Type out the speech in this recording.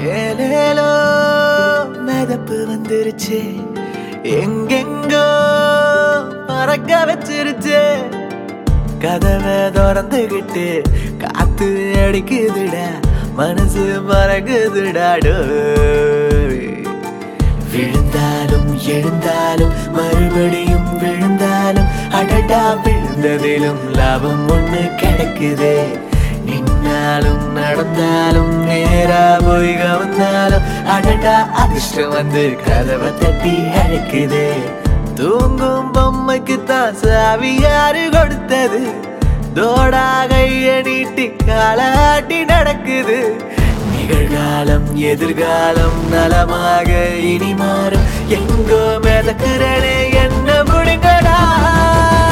ஏலேலோ மிதப்பு வந்துருச்சு எங்கெங்கோ பறக்க வச்சிருச்சு கதவை திறந்துகிட்டு காத்து அடிக்குதுடா மனசு மறக்குதுடா டோய். விழுந்தாலும் எழுந்தாலும் மறுபடியும் விழுந்தாலும் அடடா விழுந்ததிலும் லாபம் ஒண்ணு கிடைக்குது நின்னாலும் நடந்தாலும் நேரா போய் கவர்ந்தாலும் அடடா அதிர்ஷ்டம் வந்து கதவை தட்டி அழைக்குது தூங்கும் பொம்மைக்கு தான் சாவி யாரு கொடுத்தது தோடா கைய நீட்டி காலாட்டி நடக்குது நிகழ்காலம் எதிர்காலம் நலமாக இனி மாறும் எங்கோ மிதக்கிறனே என்ன முடிங்கடா